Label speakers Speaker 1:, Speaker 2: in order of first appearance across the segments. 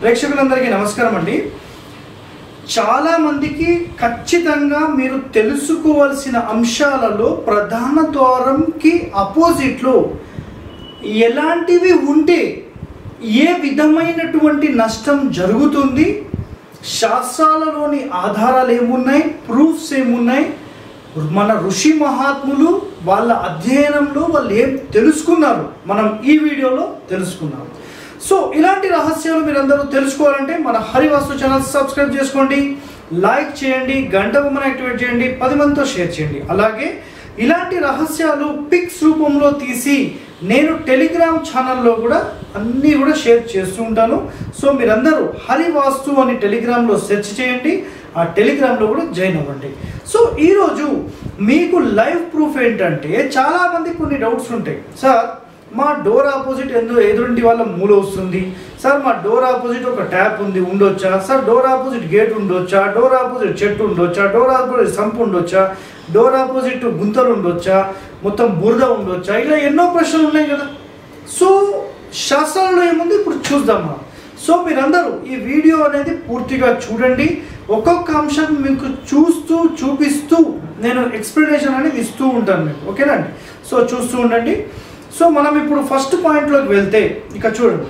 Speaker 1: ప్రేక్షకులందరికీ నమస్కారం అండి చాలా మందికి ఖచ్చితంగా మీరు తెలుసుకోవాల్సిన అంశాలలో ప్రధాన ద్వారంకి అపోజిట్లో ఎలాంటివి ఉంటే ఏ విధమైనటువంటి నష్టం జరుగుతుంది శాస్త్రాలలోని ఆధారాలు ఏమున్నాయి ప్రూఫ్స్ ఏమున్నాయి మన ఋషి మహాత్ములు వాళ్ళ అధ్యయనంలో వాళ్ళు ఏం తెలుసుకున్నారు మనం ఈ వీడియోలో తెలుసుకున్నాం సో ఇలాంటి రహస్యాలు మీరందరూ తెలుసుకోవాలంటే మన హరివాస్తు ఛానల్ సబ్స్క్రైబ్ చేసుకోండి లైక్ చేయండి గంట బొమ్మను యాక్టివేట్ చేయండి పది మందితో షేర్ చేయండి అలాగే ఇలాంటి రహస్యాలు పిక్స్ రూపంలో తీసి నేను టెలిగ్రామ్ ఛానల్లో కూడా అన్నీ కూడా షేర్ చేస్తూ ఉంటాను సో మీరందరూ హరివాస్తు అని టెలిగ్రామ్లో సెర్చ్ చేయండి ఆ టెలిగ్రామ్లో కూడా జాయిన్ అవ్వండి సో ఈరోజు మీకు లైవ్ ప్రూఫ్ ఏంటంటే చాలామంది కొన్ని డౌట్స్ ఉంటాయి సార్ మా డోర్ ఆపోజిట్ ఎందు ఎదురింటి వాళ్ళ మూల వస్తుంది సార్ మా డోర్ ఆపోజిట్ ఒక ట్యాప్ ఉంది ఉండొచ్చా సార్ డోర్ ఆపోజిట్ గేట్ ఉండొచ్చా డోర్ ఆపోజిట్ చెట్టు ఉండొచ్చా డోర్ ఆపోజిట్ సంపు ఉండొచ్చా డోర్ ఆపోజిట్ గుంతలు ఉండొచ్చా మొత్తం బురద ఉండొచ్చా ఇలా ఎన్నో ప్రశ్నలు ఉన్నాయి కదా సో శాస్త్రాల్లో ఏముంది ఇప్పుడు చూద్దాం మనం సో మీరందరూ ఈ వీడియో అనేది పూర్తిగా చూడండి ఒక్కొక్క అంశం మీకు చూస్తూ చూపిస్తూ నేను ఎక్స్ప్లెనేషన్ అనేది ఇస్తూ ఉంటాను మీకు ఓకేనండి సో చూస్తూ ఉండండి సో మనం ఇప్పుడు ఫస్ట్ పాయింట్లోకి వెళ్తే ఇక చూడండి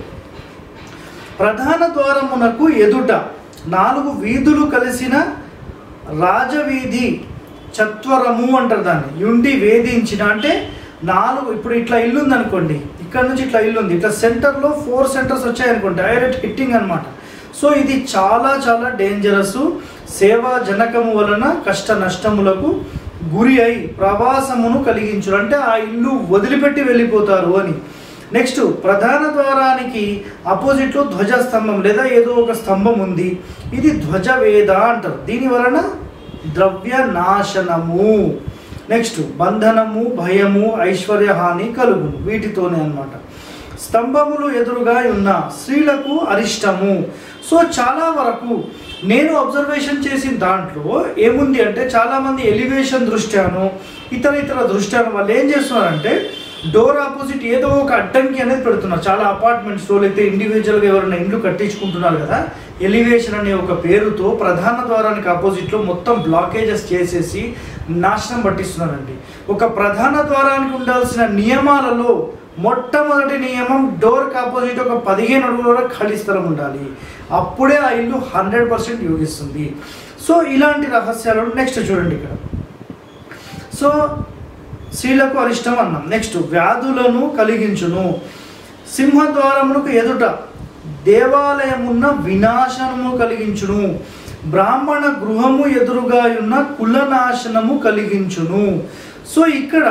Speaker 1: ప్రధాన ద్వారమునకు ఎదుట నాలుగు వీధులు కలిసిన రాజవీధి చత్వరము అంటారు దాన్ని యుండి వేధించిన అంటే నాలుగు ఇప్పుడు ఇట్లా ఇల్లు ఉంది అనుకోండి ఇక్కడ నుంచి ఇట్లా ఇల్లు ఉంది ఇట్లా సెంటర్లో ఫోర్ సెంటర్స్ వచ్చాయనుకోండి డైరెక్ట్ హిట్టింగ్ అనమాట సో ఇది చాలా చాలా డేంజరస్ సేవా జనకము వలన కష్ట నష్టములకు గురి అయి ప్రవాసమును కలిగించు అంటే ఆ ఇల్లు వదిలిపెట్టి వెళ్ళిపోతారు అని నెక్స్ట్ ప్రధాన ద్వారానికి ఆపోజిట్లో ధ్వజస్తంభం లేదా ఏదో ఒక స్తంభం ఉంది ఇది ధ్వజవేద అంటారు దీని వలన ద్రవ్య నాశనము నెక్స్ట్ బంధనము భయము ఐశ్వర్యహాని కలుగును వీటితోనే అన్నమాట స్తంభములు ఎదురుగా ఉన్న స్త్రీలకు అరిష్టము సో చాలా వరకు నేను అబ్జర్వేషన్ చేసిన దాంట్లో ఏముంది అంటే చాలామంది ఎలివేషన్ దృష్ట్యాను ఇతర ఇతర దృష్ట్యాను వాళ్ళు ఏం చేస్తున్నారంటే డోర్ ఆపోజిట్ ఏదో ఒక అడ్డంకి అనేది పెడుతున్నారు చాలా అపార్ట్మెంట్స్లో లేకపోతే ఇండివిజువల్గా ఎవరైనా ఇండ్లు కట్టించుకుంటున్నారు కదా ఎలివేషన్ అనే ఒక పేరుతో ప్రధాన ద్వారానికి ఆపోజిట్లో మొత్తం బ్లాకేజెస్ చేసేసి నాశనం పట్టిస్తున్నారండి ఒక ప్రధాన ద్వారానికి ఉండాల్సిన నియమాలలో మొట్టమొదటి నియమం డోర్కి ఆపోజిట్ ఒక పదిహేను అడుగుల వరకు ఖాళీ స్థలం ఉండాలి అప్పుడే ఆ ఇల్లు హండ్రెడ్ పర్సెంట్ యోగిస్తుంది సో ఇలాంటి రహస్యాలు నెక్స్ట్ చూడండి ఇక్కడ సో స్త్రీలకు అరిష్టం అన్నాం నెక్స్ట్ వ్యాధులను కలిగించును సింహద్వారములకు ఎదుట దేవాలయమున్న వినాశనము కలిగించును బ్రాహ్మణ గృహము ఎదురుగా ఉన్న కులనాశనము కలిగించును సో ఇక్కడ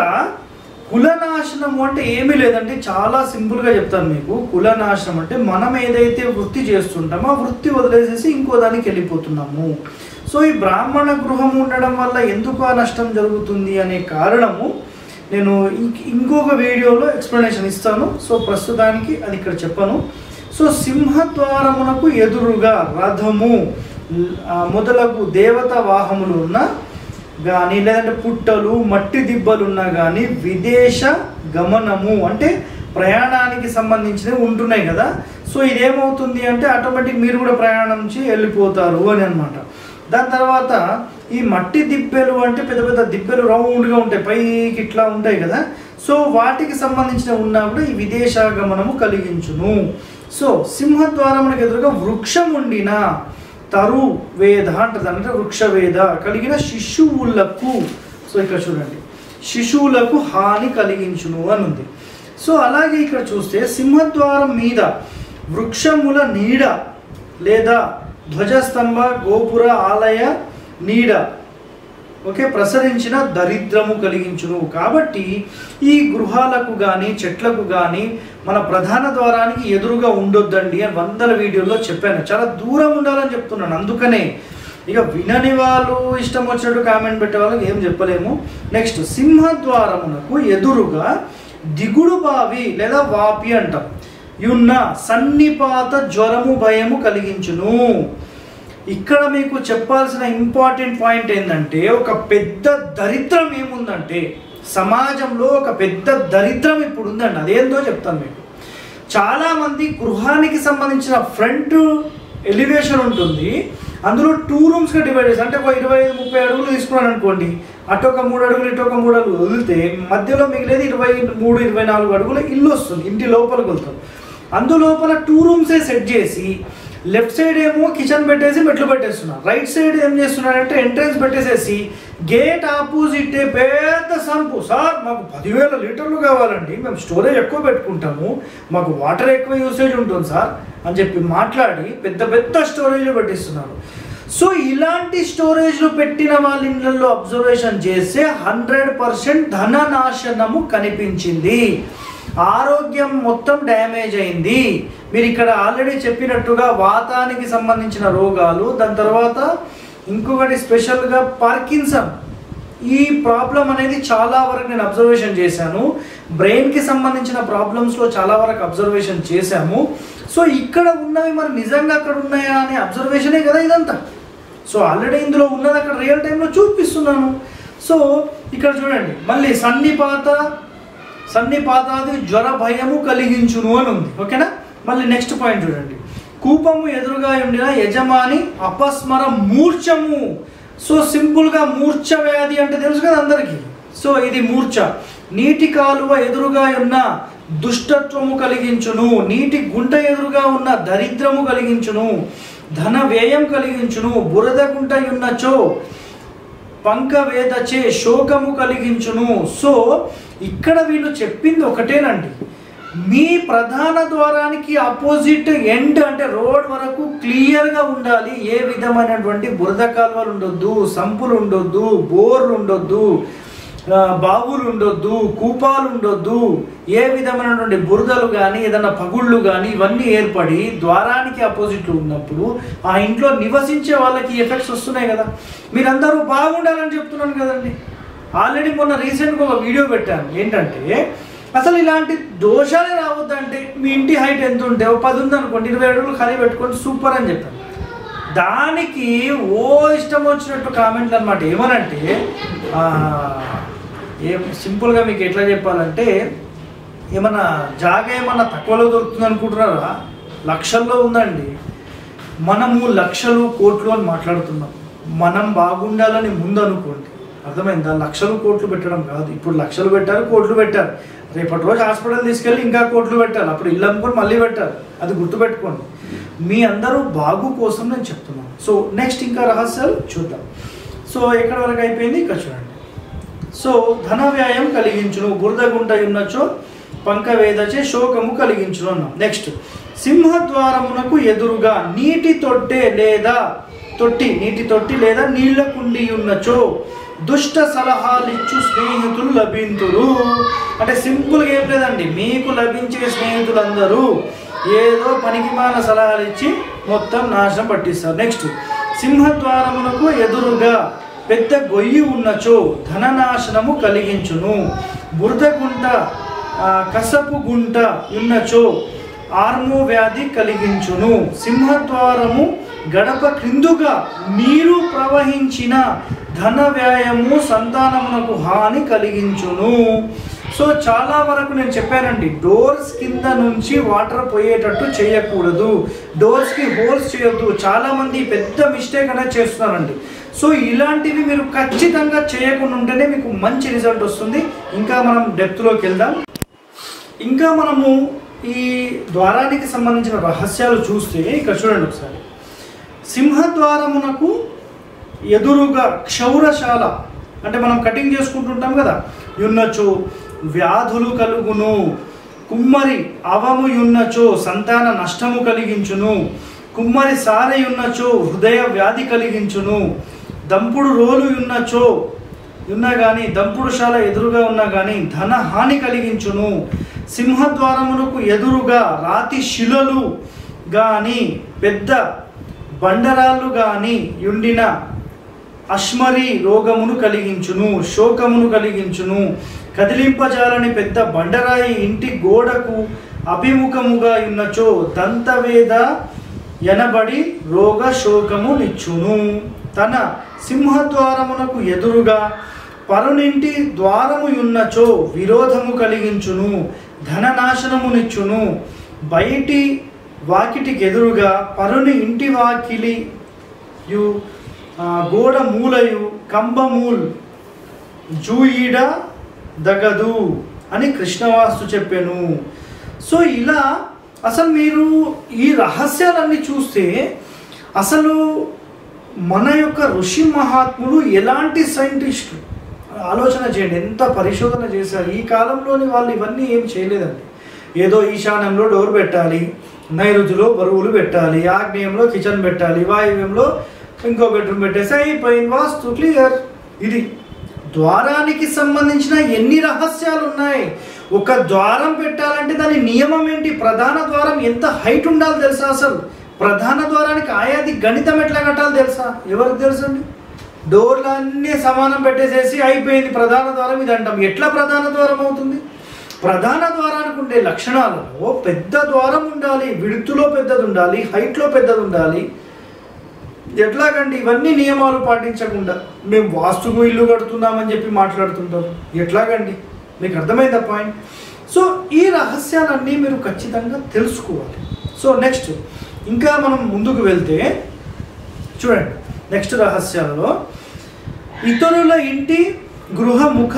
Speaker 1: కులనాశనము అంటే ఏమీ లేదంటే చాలా సింపుల్గా చెప్తాను మీకు కులనాశనం అంటే మనం ఏదైతే వృత్తి చేస్తుంటామో ఆ వృత్తి వదిలేసేసి ఇంకో దానికి వెళ్ళిపోతున్నాము సో ఈ బ్రాహ్మణ గృహం ఉండడం వల్ల ఎందుకు ఆ నష్టం జరుగుతుంది అనే కారణము నేను ఇంక- ఇంకొక వీడియోలో ఎక్స్ప్లెనేషన్ ఇస్తాను సో ప్రస్తుతానికి అది ఇక్కడ చెప్పను సో సింహద్వారమునకు ఎదురుగా రథము ఆ, మొదలగు దేవత వాహములు ఉన్న కానీ లేదంటే పుట్టలు మట్టి దిబ్బలు ఉన్నా కానీ విదేశ గమనము అంటే ప్రయాణానికి సంబంధించినవి ఉంటున్నాయి కదా సో ఇదేమవుతుంది అంటే ఆటోమేటిక్ మీరు కూడా ప్రయాణం నుంచి వెళ్ళిపోతారు అని అన్నమాట దాని తర్వాత ఈ మట్టి దిబ్బెలు అంటే పెద్ద పెద్ద దిబ్బెలు రౌండ్గా ఉంటాయి పైకి ఇట్లా ఉంటాయి కదా సో వాటికి సంబంధించిన ఉన్నా కూడా ఈ విదేశాగమనము కలిగించును సో సింహద్వారమునకు ఎదురుగా వృక్షం ఉండిన తరు వేద అంటది అంటే వృక్ష వేద కలిగిన శిశువులకు సో ఇక్కడ చూడండి శిశువులకు హాని కలిగించును అని ఉంది సో అలాగే ఇక్కడ చూస్తే సింహద్వారం మీద వృక్షముల నీడ లేదా ధ్వజస్తంభ గోపుర ఆలయ నీడ ఓకే ప్రసరించిన దరిద్రము కలిగించును కాబట్టి ఈ గృహాలకు కానీ చెట్లకు కానీ మన ప్రధాన ద్వారానికి ఎదురుగా ఉండొద్దండి అని వందల వీడియోలో చెప్పాను చాలా దూరం ఉండాలని చెప్తున్నాను అందుకనే ఇక వినని వాళ్ళు ఇష్టం వచ్చినట్టు కామెంట్ పెట్టే వాళ్ళకి ఏం చెప్పలేము నెక్స్ట్ సింహద్వారమునకు ఎదురుగా దిగుడు బావి లేదా వాపి అంటాం యున్న సన్నిపాత జ్వరము భయము కలిగించును ఇక్కడ మీకు చెప్పాల్సిన ఇంపార్టెంట్ పాయింట్ ఏంటంటే ఒక పెద్ద దరిద్రం ఏముందంటే సమాజంలో ఒక పెద్ద దరిద్రం ఇప్పుడు ఉందండి అదేందో చెప్తాను మీకు చాలా మంది గృహానికి సంబంధించిన ఫ్రంట్ ఎలివేషన్ ఉంటుంది అందులో టూ రూమ్స్గా డివైడ్ చేసి అంటే ఒక ఇరవై ఐదు ముప్పై అడుగులు తీసుకున్నాను అనుకోండి అటు ఒక మూడు అడుగులు ఇటు ఒక మూడు అడుగులు వదిలితే మధ్యలో మిగిలేది ఇరవై మూడు ఇరవై నాలుగు అడుగుల ఇల్లు వస్తుంది ఇంటి లోపలికి వెళ్తాం అందులోపల టూ రూమ్సే సెట్ చేసి లెఫ్ట్ సైడ్ ఏమో కిచెన్ పెట్టేసి మెట్లు పెట్టేస్తున్నారు రైట్ సైడ్ ఏం చేస్తున్నారంటే ఎంట్రన్స్ పెట్టేసేసి గేట్ ఆపోజిట్ పెద్ద సంపు సార్ మాకు పదివేల లీటర్లు కావాలండి మేము స్టోరేజ్ ఎక్కువ పెట్టుకుంటాము మాకు వాటర్ ఎక్కువ యూసేజ్ ఉంటుంది సార్ అని చెప్పి మాట్లాడి పెద్ద పెద్ద స్టోరేజ్ పెట్టిస్తున్నారు సో ఇలాంటి స్టోరేజ్లు పెట్టిన వాళ్ళ ఇళ్ళల్లో అబ్జర్వేషన్ చేస్తే హండ్రెడ్ పర్సెంట్ ధన నాశనము కనిపించింది ఆరోగ్యం మొత్తం డ్యామేజ్ అయింది మీరు ఇక్కడ ఆల్రెడీ చెప్పినట్టుగా వాతానికి సంబంధించిన రోగాలు దాని తర్వాత ఇంకొకటి స్పెషల్గా పార్కిన్సన్ ఈ ప్రాబ్లం అనేది చాలా వరకు నేను అబ్జర్వేషన్ చేశాను బ్రెయిన్కి సంబంధించిన ప్రాబ్లమ్స్లో చాలా వరకు అబ్జర్వేషన్ చేశాము సో ఇక్కడ ఉన్నవి మరి నిజంగా అక్కడ ఉన్నాయా అనే అబ్జర్వేషనే కదా ఇదంతా సో ఆల్రెడీ ఇందులో ఉన్నది అక్కడ రియల్ టైంలో చూపిస్తున్నాను సో ఇక్కడ చూడండి మళ్ళీ సన్నిపాత సన్నిపాతాది జ్వర భయము కలిగించును అని ఉంది ఓకేనా మళ్ళీ నెక్స్ట్ పాయింట్ చూడండి కూపము ఎదురుగా ఉండిన యజమాని అపస్మర మూర్ఛము సో సింపుల్గా మూర్ఛ వ్యాధి అంటే తెలుసు కదా అందరికీ సో ఇది మూర్ఛ నీటి కాలువ ఎదురుగా ఉన్న దుష్టత్వము కలిగించును నీటి గుంట ఎదురుగా ఉన్న దరిద్రము కలిగించును ధన వ్యయం కలిగించును బురద గుంట ఉన్నచో పంకవేదచే శోకము కలిగించును సో ఇక్కడ వీళ్ళు చెప్పింది ఒకటేనండి మీ ప్రధాన ద్వారానికి ఆపోజిట్ ఎండ్ అంటే రోడ్ వరకు క్లియర్గా ఉండాలి ఏ విధమైనటువంటి బురద కాలువలు ఉండొద్దు సంపులు ఉండొద్దు బోర్లు ఉండొద్దు ఆ, బావులు ఉండొద్దు కూపాలు ఉండొద్దు ఏ విధమైనటువంటి బురదలు కానీ ఏదైనా పగుళ్ళు కానీ ఇవన్నీ ఏర్పడి ద్వారానికి ఆపోజిట్లో ఉన్నప్పుడు ఆ ఇంట్లో నివసించే వాళ్ళకి ఎఫెక్ట్స్ వస్తున్నాయి కదా మీరందరూ బాగుండాలని చెప్తున్నాను కదండి ఆల్రెడీ మొన్న రీసెంట్గా ఒక వీడియో పెట్టాను ఏంటంటే అసలు ఇలాంటి దోషాలే రావద్దంటే మీ ఇంటి హైట్ ఎంత ఉంటే ఓ పది ఉందనుకోండి ఇరవై అడుగులు ఖాళీ పెట్టుకోండి సూపర్ అని చెప్పాను దానికి ఓ ఇష్టం వచ్చినట్టు కామెంట్లు అనమాట ఏమనంటే ఆ, ఏం సింపుల్గా మీకు ఎట్లా చెప్పాలంటే ఏమన్నా జాగా ఏమన్నా తక్కువలో దొరుకుతుంది అనుకుంటున్నారా లక్షల్లో ఉందండి మనము లక్షలు కోట్లు అని మాట్లాడుతున్నాం మనం బాగుండాలని ముందు అనుకోండి అర్థమైందా లక్షలు కోట్లు పెట్టడం కాదు ఇప్పుడు లక్షలు పెట్టారు కోట్లు పెట్టారు రేపటి రోజు హాస్పిటల్ తీసుకెళ్ళి ఇంకా కోట్లు పెట్టాలి అప్పుడు ఇల్లు అమ్ముకొని మళ్ళీ పెట్టాలి అది గుర్తుపెట్టుకోండి మీ అందరూ బాగు కోసం నేను చెప్తున్నాను సో నెక్స్ట్ ఇంకా రహస్యాలు చూద్దాం సో ఎక్కడి వరకు అయిపోయింది ఇక్కడ చూడండి సో ధన వ్యాయం కలిగించును బురద గుంట ఉన్నచో పంకవేదచే శోకము కలిగించును అన్నాం నెక్స్ట్ సింహద్వారమునకు ఎదురుగా నీటి తొట్టె లేదా తొట్టి నీటి తొట్టి లేదా నీళ్ల కుండి ఉన్నచో దుష్ట సలహాలిచ్చు స్నేహితులు లభింతురు అంటే సింపుల్గా ఏం లేదండి మీకు లభించే స్నేహితులందరూ ఏదో పనికిమాల సలహాలు ఇచ్చి మొత్తం నాశనం పట్టిస్తారు నెక్స్ట్ సింహద్వారమునకు ఎదురుగా పెద్ద గొయ్యి ఉన్నచో ధననాశనము కలిగించును బురద గుంట ఆ, కసపు గుంట ఉన్నచో ఆర్మో వ్యాధి కలిగించును సింహద్వారము గడప క్రిందుగా నీరు ప్రవహించిన ధన వ్యయము సంతానమునకు హాని కలిగించును సో చాలా వరకు నేను చెప్పానండి డోర్స్ కింద నుంచి వాటర్ పోయేటట్టు చేయకూడదు డోర్స్కి హోల్స్ చేయొద్దు చాలా మంది పెద్ద మిస్టేక్ అనేది చేస్తున్నారండి సో ఇలాంటివి మీరు ఖచ్చితంగా చేయకుండా ఉంటేనే మీకు మంచి రిజల్ట్ వస్తుంది ఇంకా మనం డెప్త్లోకి వెళ్దాం ఇంకా మనము ఈ ద్వారానికి సంబంధించిన రహస్యాలు చూస్తే ఇక్కడ చూడండి ఒకసారి సింహద్వారమునకు ఎదురుగా క్షౌరశాల అంటే మనం కటింగ్ చేసుకుంటుంటాం కదా యున్నచో వ్యాధులు కలుగును కుమ్మరి అవము యున్నచో సంతాన నష్టము కలిగించును కుమ్మరి సారె యున్నచో హృదయ వ్యాధి కలిగించును దంపుడు రోలు యున్నచో ఉన్నా కానీ దంపుడుశాల ఎదురుగా ఉన్నా కానీ ధన హాని కలిగించును సింహద్వారమునకు ఎదురుగా రాతి శిలలు గాని పెద్ద బండరాళ్ళు గాని యుండిన అశ్మరి రోగమును కలిగించును శోకమును కలిగించును కదిలింపజాలని పెద్ద బండరాయి ఇంటి గోడకు అభిముఖముగా ఉన్నచో దంతవేద ఎనబడి రోగ శోకము నిచ్చును తన సింహద్వారమునకు ఎదురుగా పరునింటి ద్వారము ఉన్నచో విరోధము కలిగించును ధననాశనమునిచ్చును బయటి వాకిటికి ఎదురుగా పరుని ఇంటి వాకిలి యు ఆ, గోడ మూలయు కంబమూల్ జూయిడ దగదు అని కృష్ణవాస్తు చెప్పాను సో ఇలా అసలు మీరు ఈ రహస్యాలన్నీ చూస్తే అసలు మన యొక్క ఋషి మహాత్ములు ఎలాంటి సైంటిస్టులు ఆలోచన చేయండి ఎంత పరిశోధన చేశారు ఈ కాలంలోని వాళ్ళు ఇవన్నీ ఏం చేయలేదండి ఏదో ఈశాన్యంలో డోర్ పెట్టాలి నైరుతిలో బరువులు పెట్టాలి ఆగ్నేయంలో కిచెన్ పెట్టాలి వాయువ్యంలో ఇంకో బెడ్రూమ్ పెట్టేసి అయిపోయింది వాస్తు క్లియర్ ఇది ద్వారానికి సంబంధించిన ఎన్ని రహస్యాలు ఉన్నాయి ఒక ద్వారం పెట్టాలంటే దాని నియమం ఏంటి ప్రధాన ద్వారం ఎంత హైట్ ఉండాలి తెలుసా అసలు ప్రధాన ద్వారానికి ఆయాది గణితం ఎట్లా కట్టాలి తెలుసా ఎవరికి తెలుసు అండి డోర్లు అన్నీ సమానం పెట్టేసేసి అయిపోయింది ప్రధాన ద్వారం ఇది అంటాం ఎట్లా ప్రధాన ద్వారం అవుతుంది ప్రధాన ద్వారానికి ఉండే లక్షణాలలో పెద్ద ద్వారం ఉండాలి విడుతులో పెద్దది ఉండాలి హైట్లో పెద్దది ఉండాలి ఎట్లాగండి ఇవన్నీ నియమాలు పాటించకుండా మేము వాస్తుకు ఇల్లు కడుతున్నామని చెప్పి మాట్లాడుతుంటారు ఎట్లాగండి మీకు అర్థమైందా పాయింట్ సో ఈ రహస్యాలన్నీ మీరు ఖచ్చితంగా తెలుసుకోవాలి సో నెక్స్ట్ ఇంకా మనం ముందుకు వెళ్తే చూడండి నెక్స్ట్ రహస్యాలలో ఇతరుల ఇంటి గృహ ముఖ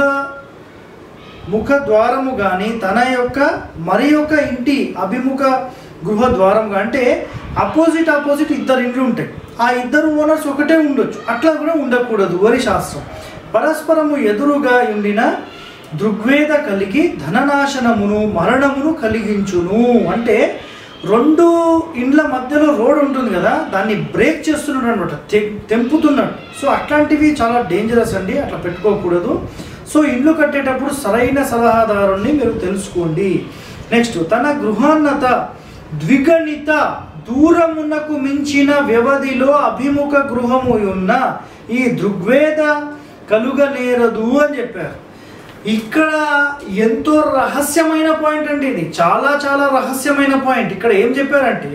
Speaker 1: ముఖ ద్వారము కానీ తన యొక్క మరి యొక్క ఇంటి అభిముఖ గృహ ద్వారం గా- అంటే అపోజిట్ అపోజిట్ ఇద్దరు ఇండ్లు ఉంటాయి ఆ ఇద్దరు ఓనర్స్ ఒకటే ఉండొచ్చు అట్లా కూడా ఉండకూడదు వరి శాస్త్రం పరస్పరము ఎదురుగా ఉండిన దృగ్వేద కలిగి ధననాశనమును మరణమును కలిగించును అంటే రెండు ఇండ్ల మధ్యలో రోడ్ ఉంటుంది కదా దాన్ని బ్రేక్ చేస్తున్నాడు అనమాట తెంపుతున్నాడు సో అట్లాంటివి చాలా డేంజరస్ అండి అట్లా పెట్టుకోకూడదు సో ఇల్లు కట్టేటప్పుడు సరైన సలహాదారుణ్ణి మీరు తెలుసుకోండి నెక్స్ట్ తన గృహాన్నత ద్విగణిత దూరమునకు మించిన వ్యవధిలో అభిముఖ గృహము ఉన్న ఈ దృగ్వేద కలుగనేరదు అని చెప్పారు ఇక్కడ ఎంతో రహస్యమైన పాయింట్ అండి ఇది చాలా చాలా రహస్యమైన పాయింట్ ఇక్కడ ఏం చెప్పారంటే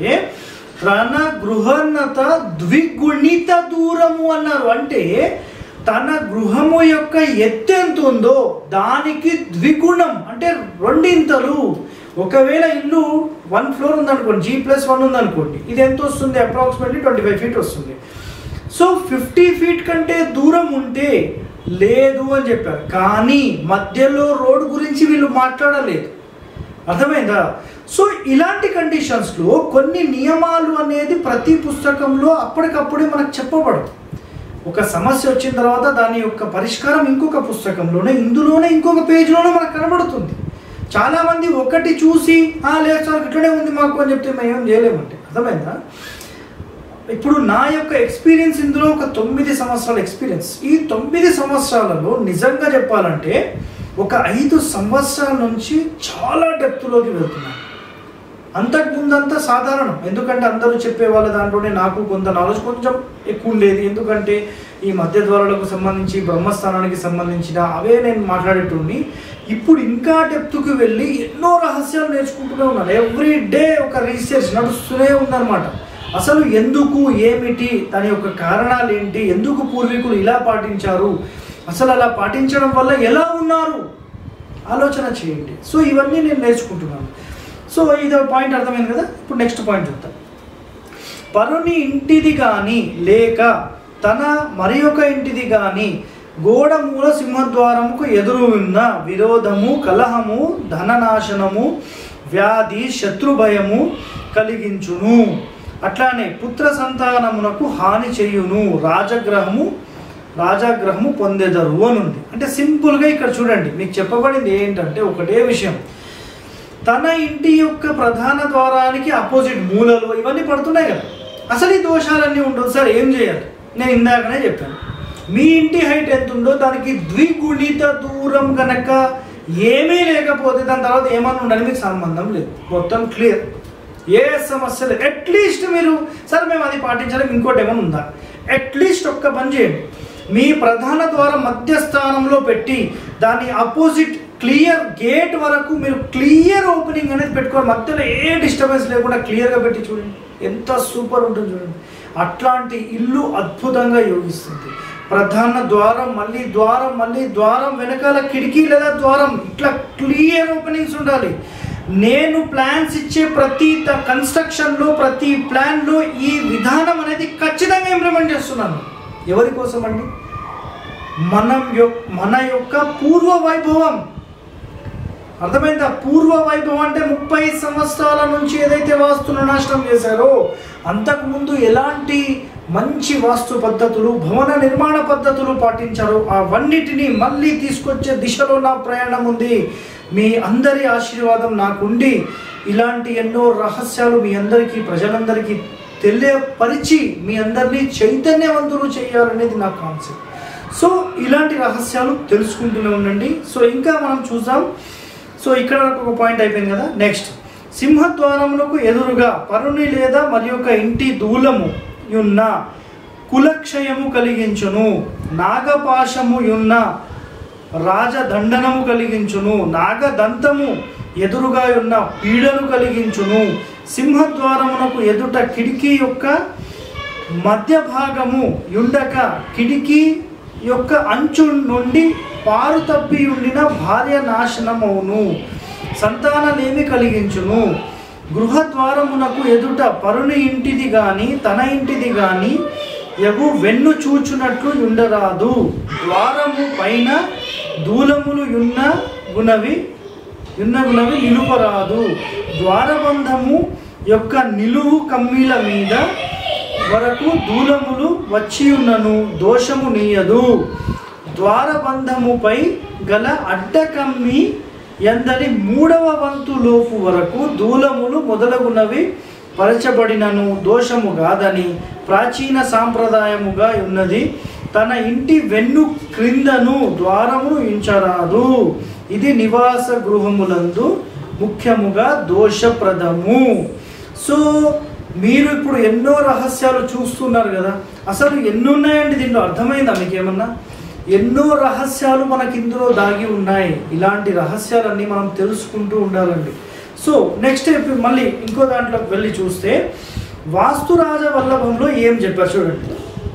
Speaker 1: తన గృహన్నత ద్విగుణిత దూరము అన్నారు అంటే తన గృహము యొక్క ఎత్తు ఎంత ఉందో దానికి ద్విగుణం అంటే రెండింతలు ఒకవేళ ఇల్లు వన్ ఫ్లోర్ ఉందనుకోండి జీ ప్లస్ వన్ ఉందనుకోండి ఇది ఎంత వస్తుంది అప్రాక్సిమేట్లీ ట్వంటీ ఫైవ్ ఫీట్ వస్తుంది సో ఫిఫ్టీ ఫీట్ కంటే దూరం ఉంటే లేదు అని చెప్పారు కానీ మధ్యలో రోడ్ గురించి వీళ్ళు మాట్లాడలేదు అర్థమైందా సో ఇలాంటి కండిషన్స్లో కొన్ని నియమాలు అనేది ప్రతి పుస్తకంలో అప్పటికప్పుడే మనకు చెప్పబడదు ఒక సమస్య వచ్చిన తర్వాత దాని యొక్క పరిష్కారం ఇంకొక పుస్తకంలోనే ఇందులోనే ఇంకొక పేజీలోనే మనకు కనబడుతుంది చాలామంది ఒకటి చూసి "ఆ, లేదు సార్ ఇట్లనే ఉంది మాకు అని చెప్తే మేము ఏం చేయలేమంటే అర్థమైందా ఇప్పుడు నా యొక్క ఎక్స్పీరియన్స్ ఇందులో ఒక తొమ్మిది సంవత్సరాల ఎక్స్పీరియన్స్ ఈ తొమ్మిది సంవత్సరాలలో నిజంగా చెప్పాలంటే ఒక ఐదు సంవత్సరాల నుంచి చాలా డెప్త్లోకి వెళ్తున్నాను అంతకుముందంతా సాధారణం ఎందుకంటే అందరూ చెప్పే వాళ్ళ దాంట్లోనే నాకు కొంత నాలెడ్జ్ కొంచెం ఎక్కువ ఉండేది ఎందుకంటే ఈ మధ్య ద్వారాలకు సంబంధించి బ్రహ్మస్థానానికి సంబంధించిన అవే నేను మాట్లాడేటోడిని ఇప్పుడు ఇంకా డెప్త్కి వెళ్ళి ఎన్నో రహస్యాలు నేర్చుకుంటూనే ఉన్నాను ఎవ్రీ డే ఒక రీసెర్చ్ నడుస్తూనే ఉందన్నమాట అసలు ఎందుకు ఏమిటి దాని యొక్క కారణాలు ఏంటి ఎందుకు పూర్వీకులు ఇలా పాటించారు అసలు అలా పాటించడం వల్ల ఎలా ఉన్నారు ఆలోచన చేయండి సో ఇవన్నీ నేను నేర్చుకుంటున్నాను సో ఇది పాయింట్ అర్థమైంది కదా ఇప్పుడు నెక్స్ట్ పాయింట్ చూద్దాం పరుని ఇంటిది కానీ లేక తన మరి ఒక ఇంటిది కానీ గోడ మూల సింహద్వారముకు ఎదురు ఉన్న విరోధము కలహము ధననాశనము వ్యాధి శత్రుభయము కలిగించును అట్లానే పుత్ర సంతానమునకు హాని చేయును రాజగ్రహము రాజాగ్రహము పొందెదరు అని ఉంది అంటే సింపుల్గా ఇక్కడ చూడండి మీకు చెప్పబడింది ఏంటంటే ఒకటే విషయం తన ఇంటి యొక్క ప్రధాన ద్వారానికి అపోజిట్ మూలలు ఇవన్నీ పడుతున్నాయి కదా అసలు ఈ దోషాలన్నీ ఉండవు సార్ ఏం చేయాలి నేను ఇందాకనే చెప్పాను మీ ఇంటి హైట్ ఎంత ఉందో దానికి ద్విగుణిత దూరం కనుక ఏమీ లేకపోతే దాని తర్వాత ఏమన్నా ఉండాలి మీకు సంబంధం లేదు మొత్తం క్లియర్ ఏ సమస్య లేదు అట్లీస్ట్ మీరు సార్ మేము అది పాటించడానికి ఇంకోటి ఏమైనా ఉందా అట్లీస్ట్ ఒక్క పని చేయండి మీ ప్రధాన ద్వారం మధ్య స్థానంలో పెట్టి దాని అపోజిట్ క్లియర్ గేట్ వరకు మీరు క్లియర్ ఓపెనింగ్ అనేది పెట్టుకోవాలి మధ్యలో ఏ డిస్టర్బెన్స్ లేకుండా క్లియర్గా పెట్టి చూడండి ఎంత సూపర్ ఉంటుంది చూడండి అట్లాంటి ఇల్లు అద్భుతంగా యోగిస్తుంది ప్రధాన ద్వారం మళ్ళీ ద్వారం మళ్ళీ ద్వారం వెనకాల కిటికీ లేదా ద్వారం ఇట్లా క్లియర్ ఓపెనింగ్స్ ఉండాలి నేను ప్లాన్స్ ఇచ్చే ప్రతి త- కన్స్ట్రక్షన్లో ప్రతి ప్లాన్లో ఈ విధానం అనేది ఖచ్చితంగా ఇంప్లిమెంట్ చేస్తున్నాను ఎవరి కోసం అండి మనం యొక్ మన యొక్క పూర్వ వైభవం అర్థమైందా పూర్వ వైభవం అంటే ముప్పై సంవత్సరాల నుంచి ఏదైతే వాస్తును నాశనం చేశారో అంతకుముందు ఎలాంటి మంచి వాస్తు పద్ధతులు భవన నిర్మాణ పద్ధతులు పాటించారో అవన్నిటినీ మళ్ళీ తీసుకొచ్చే దిశలో నా ప్రయాణం ఉంది మీ అందరి ఆశీర్వాదం నాకుండి ఇలాంటి ఎన్నో రహస్యాలు మీ అందరికీ ప్రజలందరికీ తెలియపరిచి మీ అందరినీ చైతన్యవంతులు చేయాలనేది నా కాన్సెప్ట్ సో ఇలాంటి రహస్యాలు తెలుసుకుంటూనే ఉండండి సో ఇంకా మనం చూద్దాం సో ఇక్కడ నాకు ఒక పాయింట్ అయిపోయింది కదా నెక్స్ట్ సింహద్వారములకు ఎదురుగా పరుని లేదా మరి యొక్క ఇంటి దూలము యున్న కులక్షయము కలిగించును నాగపాశము యున్న రాజదండనము కలిగించును నాగదంతము ఎదురుగా ఉన్న పీడను కలిగించును సింహద్వారమునకు ఎదుట కిటికీ యొక్క మధ్య భాగము యుండక కిటికీ యొక్క అంచు నుండి పారు తప్పి ఉండిన భార్య నాశనమవును సంతానలేమి కలిగించును గృహద్వారమునకు ఎదుట పరుని ఇంటిది గాని తన ఇంటిది గాని ఎగు వెన్ను చూచునట్లు ఉండరాదు ద్వారము పైన దూలములు యున్న గుణవి యున్న గుణవి నిలుపరాదు ద్వారబంధము యొక్క నిలువు కమ్మీల మీద వరకు దూలములు వచ్చి ఉన్నను దోషము నీయదు ద్వారబంధముపై గల అడ్డకమ్మి ఎందరి మూడవ వంతు లోపు వరకు దూలములు మొదలగునవి పరచబడినను దోషము కాదని ప్రాచీన సాంప్రదాయముగా ఉన్నది తన ఇంటి వెన్ను క్రిందను ద్వారమును ఇంచరాదు ఇది నివాస గృహములందు ముఖ్యముగా దోషప్రదము సో మీరు ఇప్పుడు ఎన్నో రహస్యాలు చూస్తున్నారు కదా అసలు ఎన్ని ఉన్నాయండి దీంట్లో అర్థమైందా మీకు ఏమన్నా ఎన్నో రహస్యాలు మనకి ఇందులో దాగి ఉన్నాయి ఇలాంటి రహస్యాలన్నీ మనం తెలుసుకుంటూ ఉండాలండి సో నెక్స్ట్ మళ్ళీ ఇంకో దాంట్లోకి వెళ్ళి చూస్తే వాస్తురాజ వల్లభంలో ఏం చెప్పారు చూడండి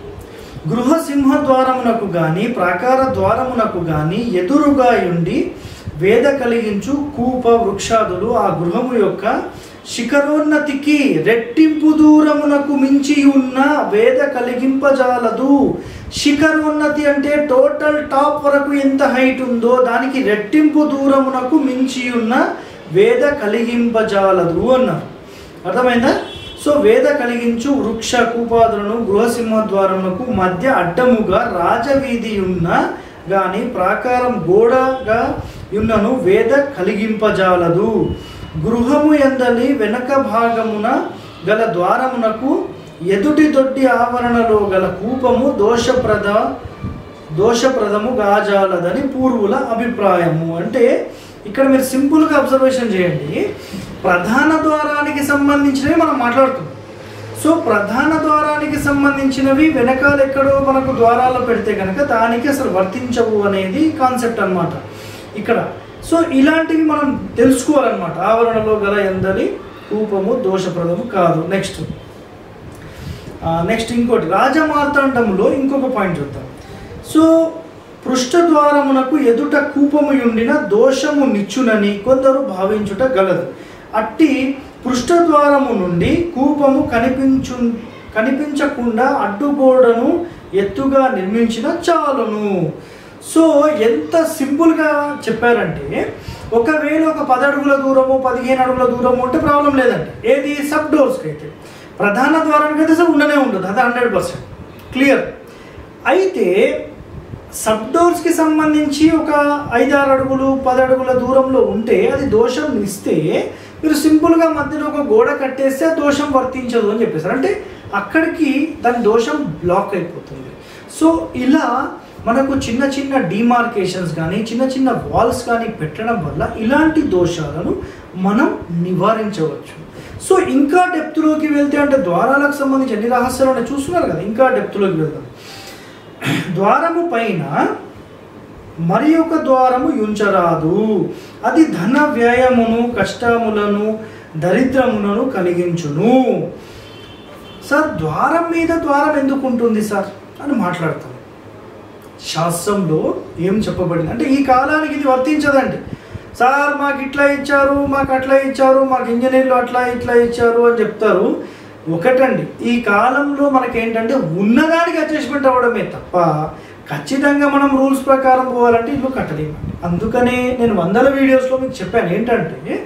Speaker 1: గృహ సింహ ద్వారమునకు గాని ప్రాకార ద్వారమునకు గాని ఎదురుగా ఉండి వేద కలిగించు కూప వృక్షాదులు ఆ గృహము యొక్క శిఖరోన్నతికి రెట్టింపు దూరమునకు మించి ఉన్న వేద కలిగింపజాలదు శిఖరోన్నతి అంటే టోటల్ టాప్ వరకు ఎంత హైట్ ఉందో దానికి రెట్టింపు దూరమునకు మించి ఉన్న వేద కలిగింపజాలదు అన్నారు అర్థమైందా సో వేద కలిగించు వృక్ష కూపాదులను గృహసింహద్వారములకు మధ్య అడ్డముగా రాజవీధి ఉన్న గాని ప్రాకారం గోడగా యున్నను వేద కలిగింపజాలదు గృహము ఎందలి వెనక భాగమున గల ద్వారమునకు ఎదుటి దొడ్డి ఆవరణలో గల కూపము దోషప్రద దోషప్రదము గాజాలదని పూర్వుల అభిప్రాయము అంటే ఇక్కడ మీరు సింపుల్గా అబ్జర్వేషన్ చేయండి ప్రధాన ద్వారానికి సంబంధించినవి మనం మాట్లాడుతున్నాం సో ప్రధాన ద్వారానికి సంబంధించినవి వెనకాల ఎక్కడో మనకు ద్వారాలు పెడితే కనుక దానికి అసలు వర్తించవు అనేది కాన్సెప్ట్ అన్నమాట ఇక్కడ సో ఇలాంటివి మనం తెలుసుకోవాలన్నమాట ఆవరణలో గల ఎందరి కూపము దోషప్రదము కాదు నెక్స్ట్ నెక్స్ట్ ఇంకోటి రాజమార్తాండంలో ఇంకొక పాయింట్ చూద్దాం సో పృష్ఠద్వారమునకు ఎదుట కూపము ఉండిన దోషము నిచ్చునని కొందరు భావించుట గలదు అట్టి పృష్ఠద్వారము నుండి కూపము కనిపించు కనిపించకుండా అడ్డుగోడను ఎత్తుగా నిర్మించిన చాలును సో ఎంత సింపుల్గా చెప్పారంటే ఒకవేళ ఒక పది అడుగుల దూరము పదిహేను అడుగుల దూరము ఉంటే ప్రాబ్లం లేదండి ఏది సబ్ డోర్స్కి అయితే ప్రధాన ద్వారానికి అయితే అసలు ఉండనే ఉండదు అది హండ్రెడ్ పర్సెంట్ క్లియర్ అయితే సబ్ డోర్స్కి సంబంధించి ఒక ఐదారు అడుగులు పది అడుగుల దూరంలో ఉంటే అది దోషం ఇస్తే మీరు సింపుల్గా మధ్యలో ఒక గోడ కట్టేస్తే ఆ దోషం వర్తించదు అని చెప్పేసారు అంటే అక్కడికి దాని దోషం బ్లాక్ అయిపోతుంది సో ఇలా మనకు చిన్న చిన్న డిమార్కేషన్స్ కానీ చిన్న చిన్న వాల్స్ కానీ పెట్టడం వల్ల ఇలాంటి దోషాలను మనం నివారించవచ్చు సో ఇంకా డెప్త్లోకి వెళ్తే అంటే ద్వారాలకు సంబంధించి ఎన్ని రహస్యాలు ఉన్నాయి చూస్తున్నారు కదా ఇంకా డెప్త్లోకి వెళ్దాం ద్వారము పైన మరి ఒక ద్వారము ఉంచరాదు అది ధన వ్యయమును కష్టములను దరిద్రములను కలిగించును సార్ ద్వారం మీద ద్వారం ఎందుకు ఉంటుంది సార్ అని మాట్లాడతాం శాస్త్రంలో ఏం చెప్పబడింది అంటే ఈ కాలానికి ఇది వర్తించదండి సార్ మాకు ఇట్లా ఇచ్చారు మాకు అట్లా ఇచ్చారు మాకు ఇంజనీర్లు అట్లా ఇట్లా ఇచ్చారు అని చెప్తారు ఒకటండి ఈ కాలంలో మనకేంటంటే ఉన్నదానికి అడ్జస్ట్మెంట్ అవ్వడమే తప్ప ఖచ్చితంగా మనం రూల్స్ ప్రకారం పోవాలంటే ఇల్లు కట్టలేము అందుకనే నేను వందల వీడియోస్లో మీకు చెప్పాను ఏంటంటే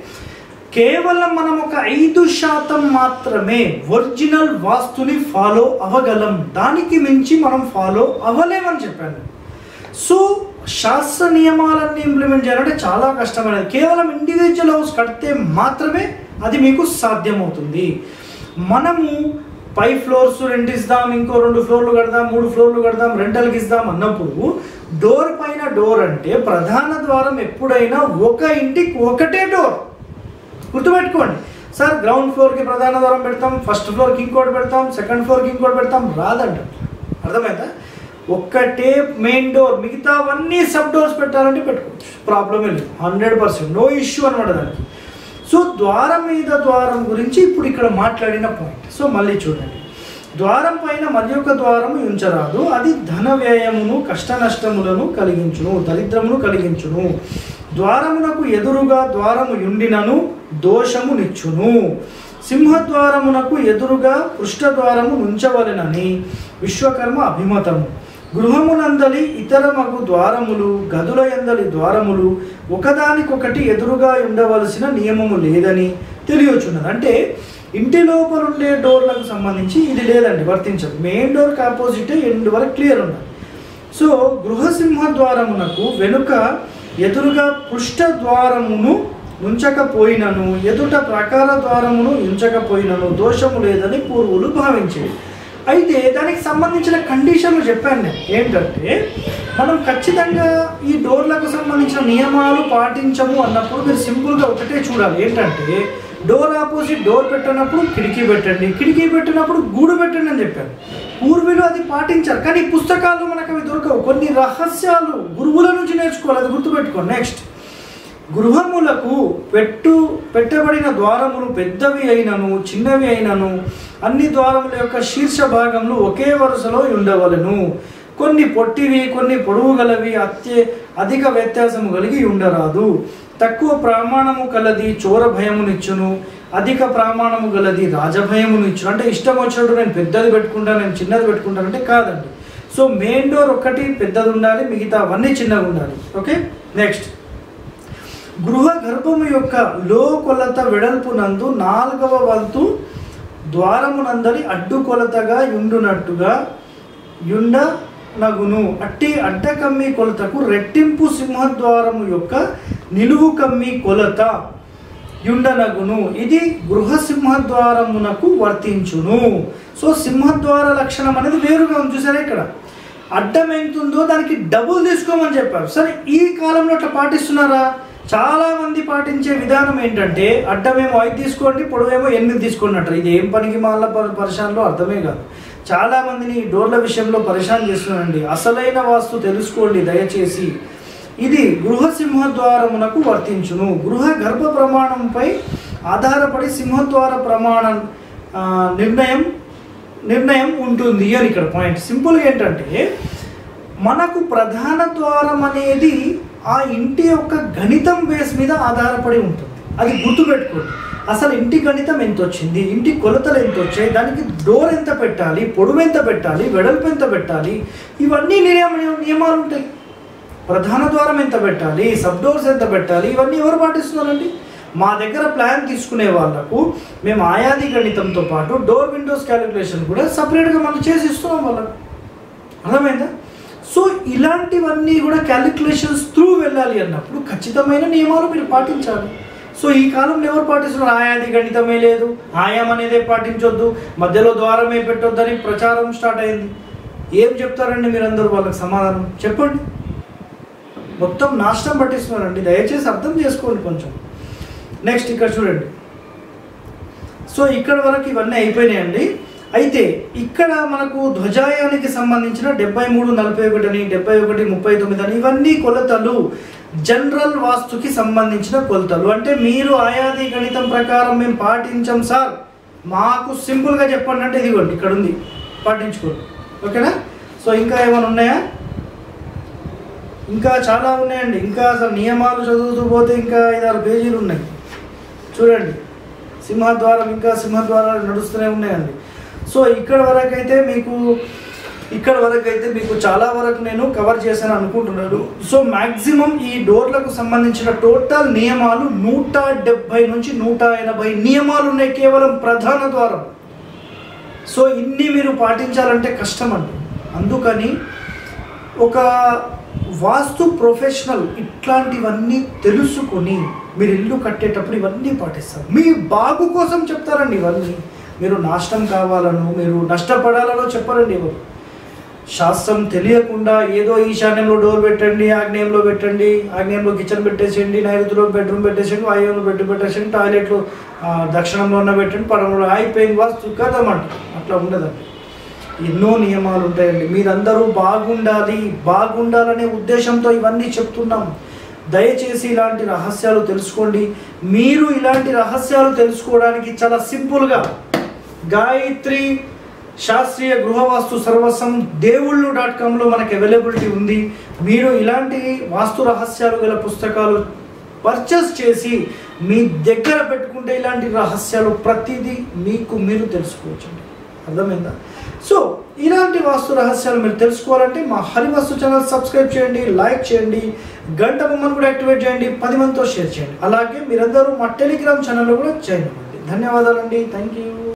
Speaker 1: కేవలం మనం ఒక ఐదు శాతం మాత్రమే ఒరిజినల్ వాస్తుని ఫాలో అవ్వగలం దానికి మించి మనం ఫాలో అవ్వలేమని చెప్పాను సో శాస్త్ర నియమాలన్నీ ఇంప్లిమెంట్ చేయాలంటే చాలా కష్టమైనది కేవలం ఇండివిజువల్ హౌస్ కడితే మాత్రమే అది మీకు సాధ్యమవుతుంది మనము పై ఫ్లోర్స్ రెంట్ ఇస్తాం ఇంకో రెండు ఫ్లోర్లు కడదాం మూడు ఫ్లోర్లు కడదాం రెంటల్కి ఇస్తాం అన్నప్పుడు డోర్ పైన డోర్ అంటే ప్రధాన ద్వారం ఎప్పుడైనా ఒక ఇంటికి ఒకటే డోర్ గుర్తుపెట్టుకోండి సార్ గ్రౌండ్ ఫ్లోర్కి ప్రధాన ద్వారం పెడతాం ఫస్ట్ ఫ్లోర్కి ఇంకోటి పెడతాం సెకండ్ ఫ్లోర్కి ఇంకోటి పెడతాం రాదంట అర్థమైందా ఒక్కటే మెయిన్ డోర్ మిగతావన్నీ సబ్ డోర్స్ పెట్టాలంటే పెట్టుకోవచ్చు ప్రాబ్లమే లేదు హండ్రెడ్ పర్సెంట్ నో ఇష్యూ అనమాట దానికి సో ద్వారం మీద ద్వారం గురించి ఇప్పుడు ఇక్కడ మాట్లాడిన పాయింట్ సో మళ్ళీ చూడండి ద్వారం పైన మరి యొక్క ద్వారము ఉంచరాదు అది ధన వ్యయమును కష్ట నష్టములను కలిగించును దరిద్రమును కలిగించును ద్వారమునకు ఎదురుగా ద్వారము యుండినను దోషము నిచ్చును సింహద్వారమునకు ఎదురుగా పృష్ఠద్వారము నుంచవలెనని విశ్వకర్మ అభిమతము గృహమునందలి ఇతర మగు ద్వారములు గదుల ఎందలి ద్వారములు ఒకదానికొకటి ఎదురుగా ఉండవలసిన నియమము లేదని తెలియచున్నది అంటే ఇంటి లోపల ఉండే డోర్లకు సంబంధించి ఇది లేదండి వర్తించదు మెయిన్ డోర్కి ఆపోజిట్ ఎండ్ వరకు క్లియర్ ఉండాలి సో గృహసింహ ద్వారమునకు వెనుక ఎదురుగా పృష్ఠ ద్వారమును నుంచకపోయినను ఎదుట ప్రకార ద్వారమును ఉంచకపోయినను దోషము లేదని పూర్వులు భావించేది అయితే దానికి సంబంధించిన కండిషన్లు చెప్పాను నేను ఏంటంటే మనం ఖచ్చితంగా ఈ డోర్లకు సంబంధించిన నియమాలు పాటించము అన్నప్పుడు మీరు సింపుల్గా ఒకటే చూడాలి ఏంటంటే డోర్ ఆపోజిట్ డోర్ పెట్టినప్పుడు కిటికీ పెట్టండి కిటికీ పెట్టినప్పుడు గూడు పెట్టండి అని చెప్పారు పూర్వీలు అది పాటించారు కానీ ఈ పుస్తకాలు మనకు అవి దొరకవు కొన్ని రహస్యాలు గురువుల నుంచి నేర్చుకోవాలి అది గుర్తుపెట్టుకోండి నెక్స్ట్ గృహములకు పెట్టు పెట్టబడిన ద్వారములు పెద్దవి అయినను చిన్నవి అయినను అన్ని ద్వారముల యొక్క శీర్ష భాగములు ఒకే వరుసలో ఉండవలను కొన్ని పొట్టివి కొన్ని పొడవు గలవి అత్య అధిక వ్యత్యాసము కలిగి ఉండరాదు తక్కువ ప్రమాణము కలది చోర భయమునిచ్చును అధిక ప్రమాణము గలది రాజభయమునిచ్చును అంటే ఇష్టం వచ్చినట్టు నేను పెద్దది పెట్టుకుంటాను నేను చిన్నది పెట్టుకుంటానంటే కాదండి సో మెయిన్ డోర్ ఒక్కటి పెద్దది ఉండాలి మిగతా అవన్నీ చిన్నగా ఉండాలి ఓకే నెక్స్ట్ గృహ గర్భము యొక్క లో కొలత వెడల్పు నందు నాలుగవ వంతు ద్వారమునందరి అడ్డు కొలతగా యుండునట్టుగా యుండ నగును అట్టి అడ్డకమ్మి కొలతకు రెట్టింపు సింహద్వారము యొక్క నిలువు కమ్మి కొలత యుండనగును ఇది గృహ సింహద్వారమునకు వర్తించును సో సింహద్వార లక్షణం అనేది వేరుగా ఉంది చూసారా ఇక్కడ అడ్డం ఎంత ఉందో దానికి డబుల్ తీసుకోమని చెప్పారు సరే ఈ కాలంలో అట్లా పాటిస్తున్నారా చాలా మంది పాటించే విధానం ఏంటంటే అడ్డమేమో ఐదు తీసుకోండి పొడవేమో ఎనిమిది తీసుకోండి అంటారు ఇది ఏం పనికి మాల పరిశాన్లో అర్థమే కాదు చాలా మందిని ఈ డోర్ల విషయంలో పరిశాన్ చేస్తున్నారండి అసలైన వాస్తు తెలుసుకోండి దయచేసి ఇది గృహ సింహద్వారమునకు వర్తించును గృహ గర్భ ప్రమాణంపై ఆధారపడి సింహద్వార ప్రమాణ ఆ, నిర్ణయం నిర్ణయం ఉంటుంది అని ఇక్కడ పాయింట్ సింపుల్గా ఏంటంటే మనకు ప్రధాన ద్వారం అనేది ఆ ఇంటి యొక్క గణితం బేస్ మీద ఆధారపడి ఉంటుంది అది గుర్తుపెట్టుకోండి అసలు ఇంటి గణితం ఎంత వచ్చింది ఇంటి కొలతలు ఎంత వచ్చాయి దానికి డోర్ ఎంత పెట్టాలి పొడవు ఎంత పెట్టాలి వెడల్పు ఎంత పెట్టాలి ఇవన్నీ నియమ నియమాలు ఉంటాయి ప్రధాన ద్వారం ఎంత పెట్టాలి సబ్ డోర్స్ ఎంత పెట్టాలి ఇవన్నీ ఎవరు పాటిస్తున్నారండి మా దగ్గర ప్లాన్ తీసుకునే వాళ్ళకు మేము ఆయాది గణితంతో పాటు డోర్ విండోస్ క్యాలిక్యులేషన్ కూడా సపరేట్గా మనం చేసి ఇస్తున్నాం వాళ్ళకు అర్థమైందా సో ఇలాంటివన్నీ కూడా క్యాలిక్యులేషన్స్ త్రూ వెళ్ళాలి అన్నప్పుడు ఖచ్చితమైన నియమాలు మీరు పాటించాలి సో ఈ కాలంలో ఎవరు పాటిస్తున్నారు ఆయాది గణితమే లేదు ఆయాం అనేదే పాటించొద్దు మధ్యలో ద్వారమే పెట్టొద్దని ప్రచారం స్టార్ట్ అయింది ఏం చెప్తారండి మీరందరూ వాళ్ళకి సమాధానం చెప్పండి మొత్తం నాశనం పట్టిస్తున్నారండి దయచేసి అర్థం చేసుకోండి కొంచెం నెక్స్ట్ ఇక్కడ చూడండి సో ఇక్కడ వరకు ఇవన్నీ అయిపోయినాయండి అయితే ఇక్కడ మనకు ధ్వజాయానికి సంబంధించిన డెబ్బై మూడు నలభై ఒకటి అని డెబ్బై ఒకటి ముప్పై తొమ్మిది అని ఇవన్నీ కొలతలు జనరల్ వాస్తుకి సంబంధించిన కొలతలు అంటే మీరు ఆయాది గణితం ప్రకారం మేము పాటించాం సార్ మాకు సింపుల్గా చెప్పండి అంటే ఇదిగోండి ఇక్కడ ఉంది పాటించుకోండి ఓకేనా సో ఇంకా ఏమైనా ఉన్నాయా ఇంకా చాలా ఉన్నాయండి ఇంకా అసలు నియమాలు చదువుతూ పోతే ఇంకా ఐదారు పేజీలు ఉన్నాయి చూడండి సింహద్వారం ఇంకా సింహద్వారాలు నడుస్తూనే ఉన్నాయండి సో ఇక్కడ వరకు అయితే మీకు ఇక్కడ వరకు అయితే మీకు చాలా వరకు నేను కవర్ చేశాను అనుకుంటున్నాను సో మ్యాక్సిమం ఈ డోర్లకు సంబంధించిన టోటల్ నియమాలు నూట డెబ్బై నుంచి నూట ఎనభై నియమాలు ఉన్నాయి కేవలం ప్రధాన ద్వారం సో ఇన్ని మీరు పాటించాలంటే కష్టం అండి అందుకని ఒక వాస్తు ప్రొఫెషనల్ ఇట్లాంటివన్నీ తెలుసుకొని మీరు ఇల్లు కట్టేటప్పుడు ఇవన్నీ పాటిస్తారు మీ బాగు కోసం చెప్తారండి ఇవన్నీ మీరు నాశనం కావాలను మీరు నష్టపడాలనో చెప్పరండి ఎవరు శాస్త్రం తెలియకుండా ఏదో ఈశాన్యంలో డోర్ పెట్టండి ఆగ్నేయంలో పెట్టండి ఆగ్నేయంలో కిచెన్ పెట్టేసేయండి నైరుతిలో బెడ్రూమ్ పెట్టేసేయండి వాయువులో బెడ్ పెట్టేసేయండి టాయిలెట్లో ఆ, దక్షిణంలో ఉన్న పెట్టండి పడమలో అయిపోయింది వాస్తు కదమంట అట్లా ఉండదండి ఎన్నో నియమాలు ఉంటాయండి మీరందరూ బాగుండాలి బాగుండాలనే ఉద్దేశంతో ఇవన్నీ చెప్తున్నాం దయచేసి ఇలాంటి రహస్యాలు తెలుసుకోండి మీరు ఇలాంటి రహస్యాలు తెలుసుకోవడానికి చాలా సింపుల్గా గాయత్రి శాస్త్రీయ గృహవాస్తు సర్వస్వం దేవుళ్ళు డాట్ కామ్లో మనకి అవైలబిలిటీ ఉంది మీరు ఇలాంటి వాస్తు రహస్యాలు గల పుస్తకాలు పర్చేస్ చేసి మీ దగ్గర పెట్టుకుంటే ఇలాంటి రహస్యాలు ప్రతిదీ మీకు మీరు తెలుసుకోవచ్చండి అర్థమైందా సో ఇలాంటి వాస్తు రహస్యాలు మీరు తెలుసుకోవాలంటే మా హరివాస్తు ఛానల్ సబ్స్క్రైబ్ చేయండి లైక్ చేయండి గంట బొమ్మను కూడా యాక్టివేట్ చేయండి పది మందితో షేర్ చేయండి అలాగే మీరందరూ మా టెలిగ్రామ్ ఛానల్లో కూడా జాయిన్ అవ్వండి ధన్యవాదాలండి థ్యాంక్ యూ